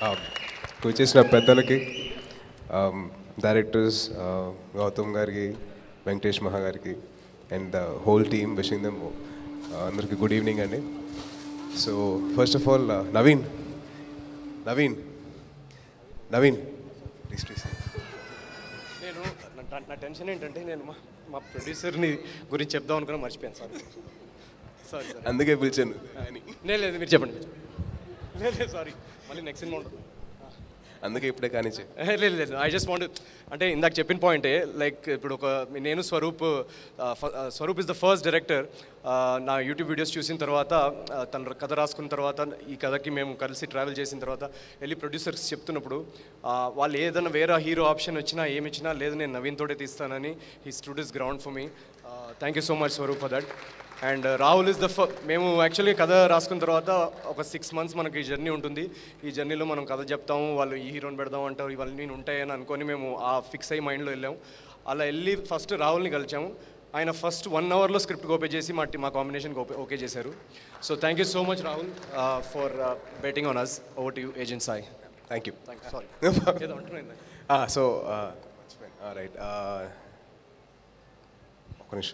వచ్చేసిన పెద్దలకి డైరెక్టర్స్ గౌతమ్ గారికి వెంకటేష్ మహా గారికి and the whole team wishing them అందరికి గుడ్ ఈవినింగ్ అండి so first of all Naveen Naveen Naveen please please నేను నా- నా టెన్షన్ ఏంటంటే నేను మా మా ప్రొడ్యూసర్ని గురించి చెప్దాం అనుకున్నా మర్చిపోయాను సారీ సారీ సారీ అందుకే పిలిచాను అని లేదు లేదు మీరు చెప్పండి లేదు లేదు సారీ మళ్ళీ నెక్స్ట్ సినిమా ఉంటుంది అందుకే ఇప్పుడే కానిచ్చే ఏ, లేదు లేదు ఐ జస్ట్ వాంట్ అంటే ఇందాక చెప్పిన పాయింటే లైక్ ఇప్పుడు ఒక నేను స్వరూప్ ఆ, ఫ- ఆ, Swaroop is the first director నా యూట్యూబ్ వీడియోస్ చూసిన తర్వాత ఆ, తన కథ రాసుకున్న తర్వాత ఈ కథకి మేము కలిసి ట్రావెల్ చేసిన తర్వాత వెళ్ళి ప్రొడ్యూసర్స్ చెప్తున్నప్పుడు ఆ, వాళ్ళు ఏదైనా వేరే హీరో ఆప్షన్ వచ్చినా ఏమి ఇచ్చినా లేదు నేను నవీన్ తోటే తీస్తానని he stood is ground for me thank you so much Swaroop for that and Rahul is the ఫ మేము యాక్చువల్లీ కథ రాసుకున్న తర్వాత ఒక సిక్స్ మంత్స్ మనకి ఈ జర్నీ ఉంటుంది ఈ జర్నీలో మనం కథ చెప్తాము వాళ్ళు ఈ హీరోని పెడదాం అంటారు ఇవన్నీ ఉంటాయని అనుకొని మేము ఆ ఫిక్స్ అయ్యి మైండ్లో వెళ్ళాము అలా వెళ్ళి ఫస్ట్ రాహుల్ని కలిచాము ఆయన ఫస్ట్ వన్ అవర్లో స్క్రిప్ట్ ఓకే చేసి మా టి- మా కాంబినేషన్ ఓకే చేశారు so thank you so much Rahul for betting on us over to agent Sai thank you thank sorry ఏదో అంటున్నాను సో రైట్ ఒక్క నిమిషం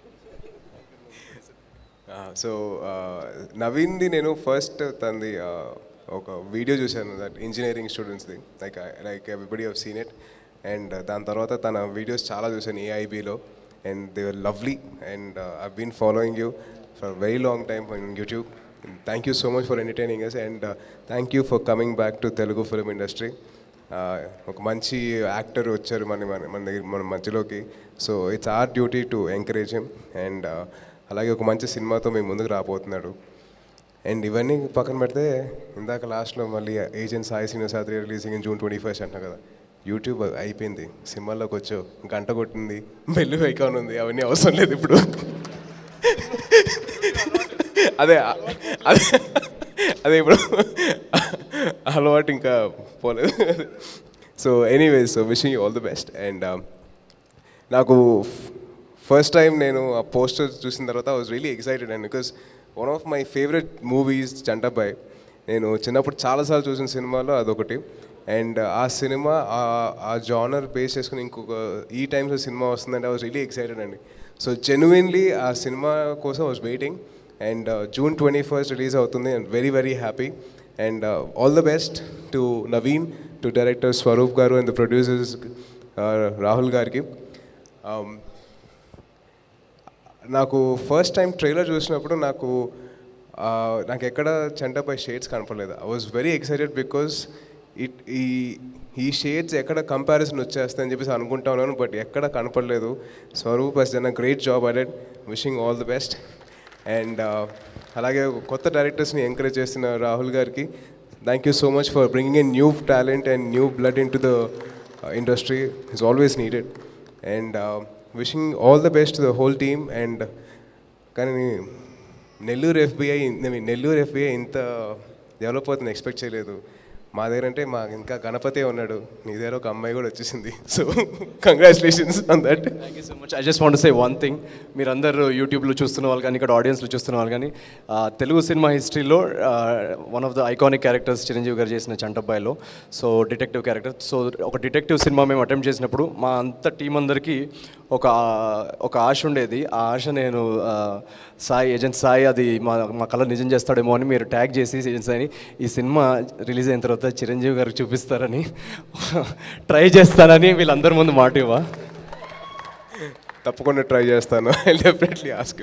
సో నవీన్ది నేను ఫస్ట్ తనది uh, ఒక వీడియో చూశాను దట్ ఇంజనీరింగ్ స్టూడెంట్స్ది like like everybody have seen it and దాని తర్వాత తన వీడియోస్ చాలా చూశాను ఏఐబిలో and they are lovely and I been following you for very long time in YouTube thank you so much for entertaining us and thank you for coming back to Telugu film industry ఒక మంచి actor వచ్చారు మన మన మన దగ్గర మన మధ్యలోకి so it's our duty to encourage him and అలాగే ఒక మంచి సినిమాతో మేము ముందుకు రాబోతున్నాడు అండ్ ఇవన్నీ పక్కన పెడితే ఇందాక లాస్ట్లో మళ్ళీ agent Sai Srinivasadri releasing in June twenty first అంటున్నా కదా యూట్యూబ్ అయిపోయింది సినిమాల్లోకి వచ్చావు గంట కొట్టింది బెల్లు ఐకాన్ ఉంది అవన్నీ అవసరం లేదు ఇప్పుడు అదే అదే అదే ఇప్పుడు అలవాటు ఇంకా పోలేదు so anyways so wishing you all the best and నాకు ఫస్ట్ టైం నేను ఆ పోస్టర్ చూసిన తర్వాత I was really excited and because one of my favourite movies Chantabbai నేను చిన్నప్పుడు చాలాసార్లు చూసిన సినిమాలో అదొకటి అండ్ ఆ సినిమా ఆ- ఆ జానర్ బేస్ చేసుకుని ఇంకొక ఈ టైమ్స్లో సినిమా వస్తుందంటే ఐ వాజ్ రియలీ ఎక్సైటెడ్ అండి సో జెన్యున్లీ ఆ సినిమా కోసం I was waiting and June twenty first release అవుతుంది and very very happy and all the best to Naveen to director Swaroop garu and the producers Rahul గారికి Um, నాకు ఫస్ట్ టైం ట్రైలర్ చూసినప్పుడు నాకు ఆ, నాకు ఎక్కడ చంటపై షేడ్స్ కనపడలేదు I was very excited because it ఈ ఈ షేడ్స్ ఎక్కడ కంపారిజన్ వచ్చేస్తాయని చెప్పేసి అనుకుంటా ఉన్నాను బట్ ఎక్కడ కనపడలేదు Swaroop has done a great job added wishing all the best and అలాగే కొత్త డైరెక్టర్స్ని ఎంకరేజ్ చేస్తున్న Rahul garu thank you so much for bringing in new talent and new blood into the industry is always needed and wishing all the best the whole team and కానీ Nellore FBI Nellore FBI ఇంత develop అవుతుంది expect చేయలేదు మా దగ్గర అంటే మా ఇంకా గణపతే ఉన్నాడు నీ దగ్గర ఒక అమ్మాయి కూడా వచ్చేసింది so congratulations on that thank you so much I just want say one thing మీరందరూ యూట్యూబ్లో చూస్తున్న వాళ్ళు కానీ ఇక్కడ ఆడియన్స్లో చూస్తున్న వాళ్ళు కానీ ఆ, తెలుగు సినిమా హిస్టరీలో one of the iconic characters Chiranjeevi garu చేసిన చంటబ్బాయిలో సో డిటెక్టివ్ క్యారెక్టర్ సో ఒక డిటెక్టివ్ సినిమా మేము అటెంప్ట్ చేసినప్పుడు మా అంత టీం అందరికీ ఒక ఒక ఆశ ఉండేది ఆ ఆశ నేను ఆ, సాయి ఏజెంట్ సాయి అది మా మా కళ నిజం చేస్తాడేమో అని మీరు ట్యాగ్ చేసి ఏజెంట్ సాయిని ఈ సినిమా రిలీజ్ అయిన తర్వాత చిరంజీవి గారికి చూపిస్తారని ట్రై చేస్తానని వీళ్ళందరి ముందు మాట ఇవ్వ తప్పకుండా ట్రై చేస్తాను ఐ డెఫినెట్లీ ఆస్క్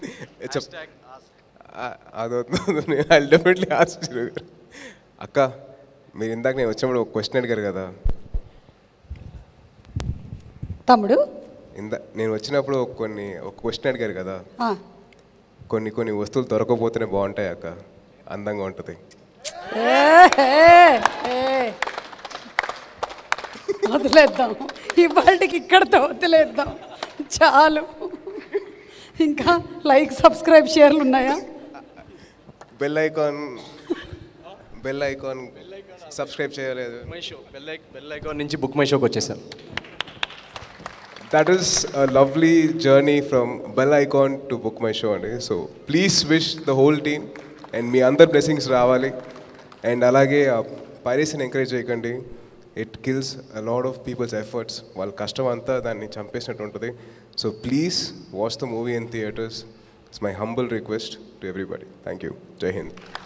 అదవుతుంది ఐ డెఫినెట్లీ ఆస్క్ అక్క మీరు ఇందాక నేను వచ్చినప్పుడు ఒక క్వశ్చన్ అడిగారు కదా తమ్ముడు ఇందా నేను వచ్చినప్పుడు ఒక కొన్ని ఒక క్వశ్చన్ అడిగారు కదా ఆ, కొన్ని కొన్ని వస్తువులు దొరకకపోతేనే బాగుంటాయి అక్క అందంగా ఉంటుంది ఏ, ఏ, ఏ. వదిలేద్దాం ఇవాళకి ఇక్కడతో వదిలేద్దాం చాలు ఇంకా లైక్ సబ్స్క్రైబ్ షేర్లు ఉన్నాయా bell icon bell icon subscribe చేయలేదు మై షో బెల్ ఐక్ బెల్ ఐకాన్ నుంచి బుక్ మై షోకి వచ్చేసాం that is a lovely journey from bell icon to Book My Show అండి so please wish the whole team and మీ అందరి blessings రావాలి అండ్ అలాగే పైరసీని ఎంకరేజ్ చేయకండి it kills a lot of peoples efforts వాళ్ళ కష్టం అంతా దాన్ని చంపేసినట్టు ఉంటుంది so please watch the movie in theatres it's my humble request to everybody thank you జై హింద్